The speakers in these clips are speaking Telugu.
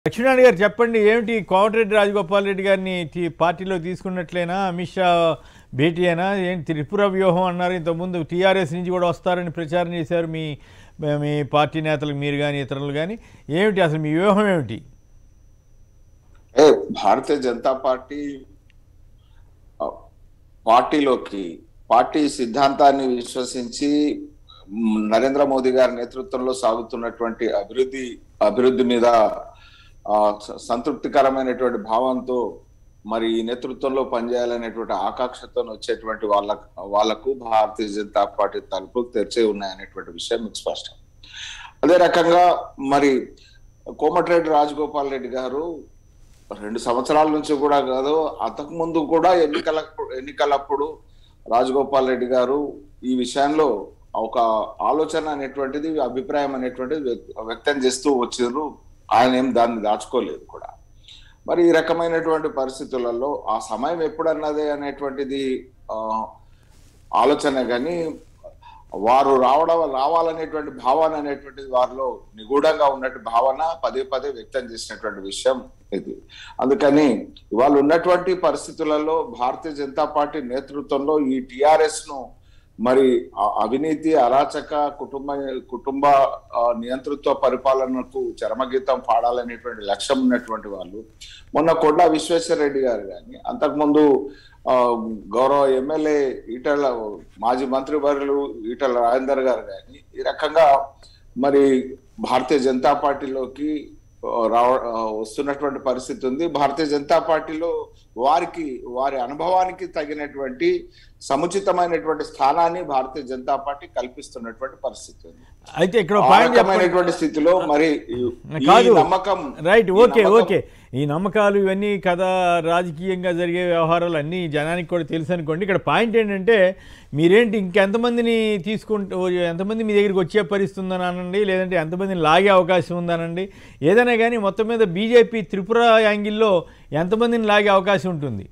లక్ష్మీనారాయణ గారు చెప్పండి ఏమిటి కోమటిరెడ్డి రాజగోపాల్ రెడ్డి గారిని టీ- పార్టీలో తీసుకున్నట్లేనా అమిత్ షా భేటీ అయినా ఏంటి త్రిపుర వ్యూహం అన్నారు ఇంతకుముందు టీఆర్ఎస్ నుంచి కూడా వస్తారని ప్రచారం చేశారు మీ మీ పార్టీ నేతలకు మీరు కానీ ఇతరులు కానీ ఏమిటి అసలు మీ వ్యూహం ఏమిటి ఏ భారతీయ జనతా పార్టీ ఆ, పార్టీలోకి పార్టీ సిద్ధాంతాన్ని విశ్వసించి మ్, నరేంద్ర మోదీ గారి నేతృత్వంలో సాగుతున్నటువంటి అభివృద్ధి అభివృద్ధి మీద ఆ, స- సంతృప్తికరమైనటువంటి భావంతో మరి ఈ నేతృత్వంలో పనిచేయాలనేటువంటి ఆకాంక్షతో వచ్చేటువంటి వాళ్ళ వాళ్లకు భారతీయ జనతా పార్టీ తలుపులు తెరిచే ఉన్నాయనేటువంటి విషయం మీకు స్పష్టం అదే రకంగా మరి కోమటిరెడ్డి రాజగోపాల్ రెడ్డి గారు రెండు సంవత్సరాల నుంచి కూడా కాదు అంతకు ముందు కూడా ఎన్నికల ఎన్నికలప్పుడు రాజగోపాల్ రెడ్డి గారు ఈ విషయంలో ఒక ఆలోచన అనేటువంటిది అభిప్రాయం అనేటువంటిది వ్యక్- వ్యక్తం చేస్తూ వచ్చారు ఆయన ఏం దాన్ని దాచుకోలేదు కూడా మరి ఈ రకమైనటువంటి పరిస్థితులలో ఆ సమయం ఎప్పుడన్నదే అనేటువంటిది ఆ, ఆలోచన కానీ వారు రావడం రావాలనేటువంటి భావన అనేటువంటిది వారిలో నిగూఢంగా ఉన్నట్టు భావన పదే పదే వ్యక్తం చేసినటువంటి విషయం ఇది అందుకని ఇవాళ ఉన్నటువంటి పరిస్థితులలో భారతీయ జనతా పార్టీ నేతృత్వంలో ఈ టిఆర్ఎస్ ను మరి ఆ- అవినీతి అరాచక కుటుంబ కుటుంబ ఆ, నియంతృత్వ పరిపాలనకు చరమగీతం పాడాలనేటువంటి లక్ష్యం ఉన్నటువంటి వాళ్ళు మొన్న కొండా విశ్వేశ్వర రెడ్డి గారు కానీ అంతకుముందు ఆ, గౌరవ ఎమ్మెల్యే ఈటల మాజీ మంత్రి వర్యులు ఈటల రాజేందర్ గారు కానీ ఈ రకంగా మరి భారతీయ జనతా పార్టీలోకి ఆ, రావ ఆ, వస్తున్నటువంటి పరిస్థితి ఉంది భారతీయ జనతా పార్టీలో వారికి వారి అనుభవానికి తగినటువంటి సముచితమైనటువంటి స్థానాన్ని భారతీయ జనతా పార్టీ కల్పిస్తున్నటువంటి పరిస్థితి ఉంది అయితే ఇక్కడ ఆ పాయింట్ చెప్పండి రకమైనటువంటి స్థితిలో మరి ఈ- ఈ కాదు. నమ్మకం రైట్ ఈ ఓకే నమ్మకం- ఓకే ఈ నమ్మకాలు ఇవన్నీ కథ రాజకీయంగా జరిగే వ్యవహారాలు అన్నీ జనానికి కూడా తెలుసు అనుకోండి ఇక్కడ పాయింట్ ఏంటంటే మీరేంటి ఇంకెంతమందిని తీసుకుంటూ ఎంతమంది మీ దగ్గరికి వచ్చే పరిస్థితి ఉందని అనండి లేదంటే ఎంతమందిని లాగే అవకాశం ఉందనండి ఏదైనా కానీ మొత్తం మీద బీజేపీ త్రిపుర యాంగిల్లో ఎంతమందిని లాగే అవకాశం ఉంటుంది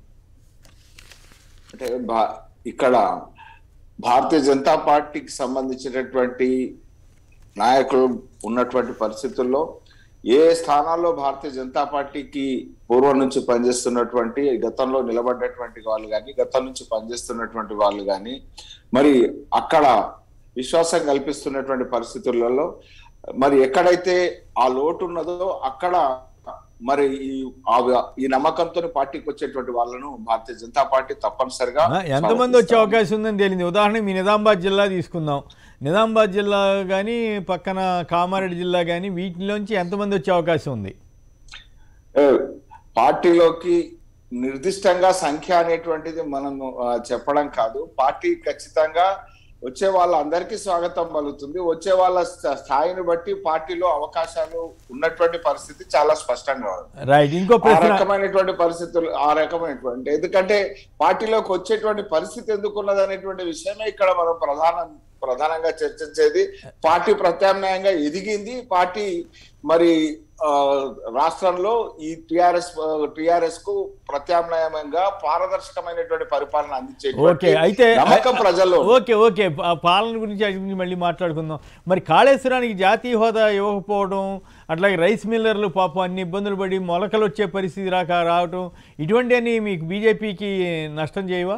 అంటే భా- ఇక్కడ భారతీయ జనతా పార్టీకి సంబంధించినటువంటి నాయకులు ఉన్నటువంటి పరిస్థితుల్లో ఏ స్థానాల్లో భారతీయ జనతా పార్టీకి పూర్వం నుంచి పనిచేస్తున్నటువంటి గతంలో నిలబడ్డటువంటి వాళ్ళు కానీ గతం నుంచి పనిచేస్తున్నటువంటి వాళ్ళు కానీ మరి అక్కడ విశ్వాసం కల్పిస్తున్నటువంటి పరిస్థితులలో మరి ఎక్కడైతే ఆ లోటు ఉన్నదో అక్కడ మరి ఈ ఆ- ఈ నమ్మకంతో పార్టీకి వచ్చేటువంటి వాళ్ళను భారతీయ జనతా పార్టీ తప్పనిసరిగా ఆ, ఎంతమంది వచ్చే అవకాశం ఉందని తేలింది ఉదాహరణకి మీ నిజామాబాద్ జిల్లా తీసుకుందాం నిజామాబాద్ జిల్లా కానీ పక్కన కామారెడ్డి జిల్లా కానీ వీటిలోంచి ఎంతమంది వచ్చే అవకాశం ఉంది ఏ, పార్టీలోకి నిర్దిష్టంగా సంఖ్య అనేటువంటిది మనం ఆ, చెప్పడం కాదు పార్టీ ఖచ్చితంగా వచ్చే వాళ్ళందరికీ స్వాగతం పలుకుతుంది వచ్చే వాళ్ళ స్థ- స్థాయిని బట్టి పార్టీలో అవకాశాలు ఉన్నటువంటి పరిస్థితి చాలా స్పష్టంగా ఉంది రైట్ ఇంకో ఆ ప్రశ్న రకమైనటువంటి పరిస్థితులు ఆ రకమైనటువంటి ఎందుకంటే పార్టీలోకి వచ్చేటువంటి పరిస్థితి ఎందుకున్నది అనేటువంటి విషయమే ఇక్కడ మనం ప్రధాన ప్రధానంగా చర్చించేది పార్టీ ప్రత్యామ్నాయంగా ఎదిగింది పార్టీ మరి ఆ, రాష్ట్రంలో ఈ టిఆర్ఎస్ టిఆర్ఎస్ కు ప్రత్యామ్నాయంగా పారదర్శకమైనటువంటి పరిపాలన అందించే ఓకే అయితే నమ్మకం ప్రజల్లో ఉంది. ఓకే ఓకే ఆ పాలన గురించి అది గురించి మళ్ళీ మాట్లాడుకుందాం మరి కాళేశ్వరానికి జాతీయ హోదా ఇవ్వకపోవడం అట్లాగే రైస్ మిల్లర్లు పాపం అన్ని ఇబ్బందులు పడి మొలకలు వచ్చే పరిస్థితి రాక రావటం ఇటువంటివన్నీ మీకు బీజేపీకి నష్టం చేయవా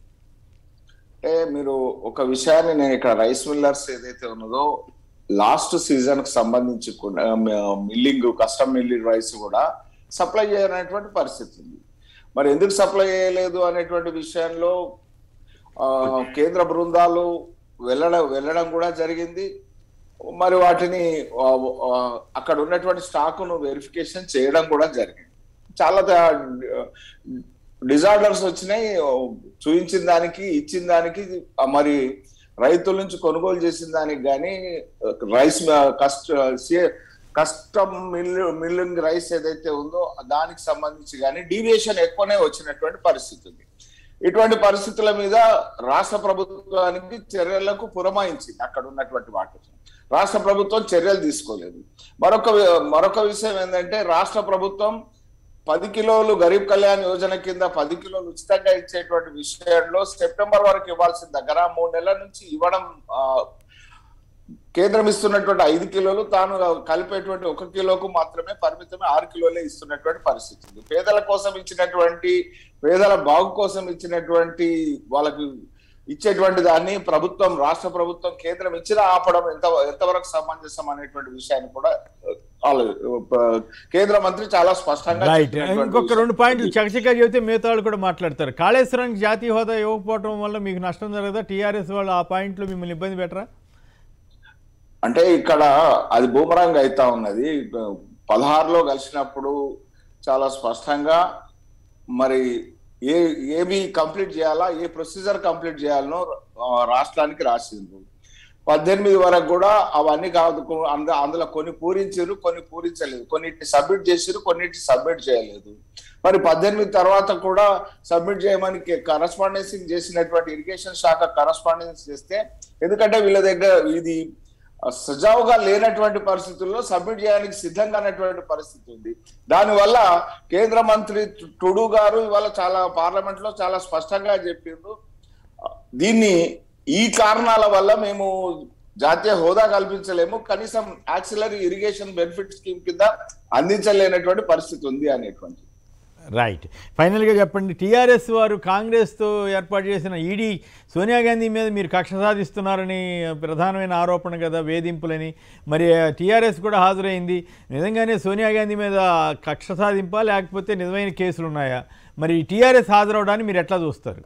అంటే మీరు ఒక విషయాన్ని నేను ఇక్కడ రైస్ మిల్లర్స్ ఏదైతే ఉన్నదో లాస్ట్ సీజన్ కు సంబంధించి కూడా మిల్లింగ్ కస్టమ్ మిల్లింగ్ రైస్ కూడా సప్లై చేయనటువంటి పరిస్థితి ఉంది మరి ఎందుకు సప్లై చేయలేదు అనేటువంటి విషయంలో ఆ, కేంద్ర బృందాలు వెళ్ళడం వెళ్ళడం కూడా జరిగింది మరి వాటిని ఆ, ఆ, అక్కడ ఉన్నటువంటి స్టాకును వెరిఫికేషన్ చేయడం కూడా జరిగింది చాలా దా- డిజార్డర్స్ వచ్చినాయి చూయించిన దానికి ఇచ్చిన దానికి ఆ, మరి రైతుల నుంచి కొనుగోలు చేసిన దానికి కానీ రైస్ కష్ట కస్టమ్ మిల్ మిల్లింగ్ రైస్ ఏదైతే ఉందో దానికి సంబంధించి కానీ డీవియేషన్ ఎక్కువనే వచ్చినటువంటి పరిస్థితి ఉంది ఇటువంటి పరిస్థితుల మీద రాష్ట్ర ప్రభుత్వానికి చర్యలకు పురమాయించింది అక్కడ ఉన్నటువంటి వాటి రాష్ట్ర ప్రభుత్వం చర్యలు తీసుకోలేదు మరొక వి- మరొక విషయం ఏంటంటే రాష్ట్ర ప్రభుత్వం పది కిలోలు గరీబ్ కళ్యాణ్ యోజన కింద పది కిలోలు ఉచితంగా ఇచ్చేటువంటి విషయంలో సెప్టెంబర్ వరకు ఇవ్వాల్సిన దగ్గర మూడు నెలల నుంచి ఇవ్వడం ఆ, కేంద్రం ఇస్తున్నటువంటి ఐదు కిలోలు తాను కలిపేటువంటి ఒక కిలోకు మాత్రమే పరిమితమే ఆరు కిలోలే ఇస్తున్నటువంటి పరిస్థితి ఉంది పేదల కోసం ఇచ్చినటువంటి పేదల బాగు కోసం ఇచ్చినటువంటి వాళ్ళకి ఇచ్చేటువంటి దాన్ని ప్రభుత్వం రాష్ట్ర ప్రభుత్వం కేంద్రం ఇచ్చిన ఆపడం ఎంత ఎంతవరకు సమంజసం అనేటువంటి విషయాన్ని కూడా ఆలో- ప- కేంద్ర మంత్రి చాలా స్పష్టంగా రైట్ చెప్పినటువంటి ఇంకొక విషయం. రెండు పాయింట్లు చకచకా చెబితే మిగతా వాళ్ళు కూడా మాట్లాడతారు కాళేశ్వరానికి జాతీయ హోదా ఇవ్వకపోవడం వల్ల మీకు నష్టం జరగదా టీఆర్ఎస్ వాళ్ళు ఆ పాయింట్లో మిమ్మల్ని ఇబ్బంది పెట్టరా అంటే ఇక్కడ అది బూమరాంగ్ అయితా ఉన్నది పదహారులో కలిసినప్పుడు చాలా స్పష్టంగా మరి ఏ ఏవి కంప్లీట్ చేయాలా ఏ ప్రొసీజర్ కంప్లీట్ చేయాలనో ఆ, రాష్ట్రానికి రాసిండ్రు పద్దెనిమిది వరకు కూడా అవన్నీ కాదు కొ- అంద- అందులో కొన్ని పూరించారు కొన్ని పూరించలేదు కొన్నిటి సబ్మిట్ చేసారు కొన్నిటి సబ్మిట్ చేయలేదు మరి పద్దెనిమిది తర్వాత కూడా సబ్మిట్ చేయమని కరస్పాండెన్సింగ్ చేసినటువంటి ఇరిగేషన్ శాఖ కరస్పాండెన్స్ చేస్తే ఎందుకంటే వీళ్ళ దగ్గర ఇది సజావుగా లేనటువంటి పరిస్థితుల్లో సబ్మిట్ చేయడానికి సిద్ధంగా ఉన్నటువంటి పరిస్థితి ఉంది దానివల్ల కేంద్ర మంత్రి టుడు గారు ఇవాళ చాలా పార్లమెంట్ లో చాలా స్పష్టంగా చెప్పిండ్రు దీన్ని ఈ కారణాల వల్ల మేము జాతీయ హోదా కల్పించలేము కనీసం యాక్సిలరీ ఇరిగేషన్ బెనిఫిట్ స్కీమ్ కింద అందించలేనటువంటి పరిస్థితి ఉంది అనేటువంటి రైట్ ఫైనల్గా చెప్పండి టీఆర్ఎస్ వారు కాంగ్రెస్తో ఏర్పాటు చేసిన ఈడీ సోనియా గాంధీ మీద మీరు కక్ష సాధిస్తున్నారని ప్రధానమైన ఆరోపణ కదా వేధింపులని మరి టీఆర్ఎస్ కూడా హాజరైంది నిజంగానే సోనియా గాంధీ మీద కక్ష సాధింపా లేకపోతే నిజమైన కేసులు ఉన్నాయా మరి టీఆర్ఎస్ హాజరవడాన్ని మీరు ఎట్లా చూస్తారు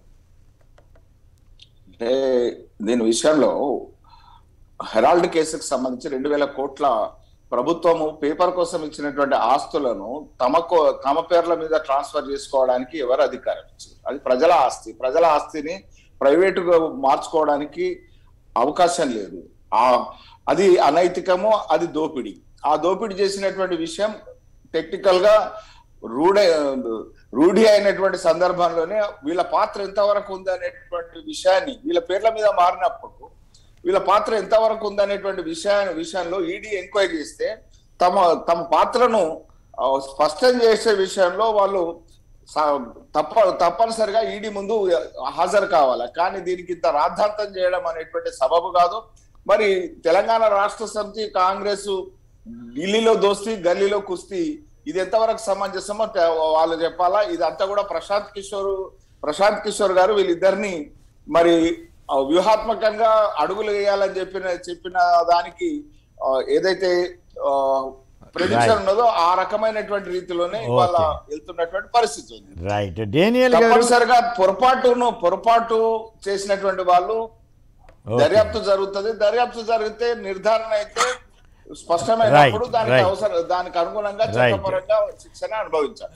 అంటే దీని విషయంలో హెరాల్డ్ కేసుకు సంబంధించి రెండు వేల కోట్ల ప్రభుత్వము పేపర్ కోసం ఇచ్చినటువంటి ఆస్తులను తమకు తమ పేర్ల మీద ట్రాన్స్ఫర్ చేసుకోవడానికి ఎవరు అధికారం ఇచ్చారు అది ప్రజల ఆస్తి ప్రజల ఆస్తిని ప్రైవేటుగా మార్చుకోవడానికి అవకాశం లేదు ఆ అది అనైతికము అది దోపిడీ ఆ దోపిడీ చేసినటువంటి విషయం టెక్నికల్ గా రూఢ రూఢి అయినటువంటి సందర్భంలోనే వీళ్ళ పాత్ర ఎంతవరకు ఉంది అనేటువంటి విషయాన్ని వీళ్ళ పేర్ల మీద మారినప్పుడు వీళ్ళ పాత్ర ఎంతవరకు ఉందనేటువంటి విషయాన్ని విషయంలో ఈడీ ఎంక్వైరీ చేస్తే తమ తమ పాత్రను ఆ, స్పష్టం చేసే విషయంలో వాళ్ళు స- తప్ప తప్పనిసరిగా ఈడీ ముందు హాజరు కావాలి కానీ దీనికి ఇంత రాద్ధాంతం చేయడం అనేటువంటి సబబు కాదు మరి తెలంగాణ రాష్ట్ర సమితి కాంగ్రెస్ ఢిల్లీలో దోస్తి గల్లీలో కుస్తీ ఇది ఎంతవరకు సమంజసమో తె- వాళ్ళు చెప్పాలా ఇది అంతా కూడా ప్రశాంత్ కిషోర్ ప్రశాంత్ కిషోర్ గారు వీళ్ళిద్దరిని మరి ఆ, వ్యూహాత్మకంగా అడుగులు వేయాలని చెప్పిన చెప్పిన దానికి ఆ, ఏదైతే ప్రెడిక్షన్ ఉన్నదో ఆ రకమైనటువంటి రీతిలోనే ఇవాళ Okay. వెళ్తున్నటువంటి పరిస్థితి ఉంది రైట్ డేనియల్ గారు తప్పనిసరిగా పొరపాటును పొరపాటు చేసినటువంటి వాళ్ళు Okay. దర్యాప్తు జరుగుతుంది దర్యాప్తు జరిగితే నిర్ధారణ అయితే స్పష్టమైనప్పుడు Right, దానికి right. అవసరం దానికి అనుగుణంగా Right. చట్టపరంగా శిక్షణ అనుభవించాలి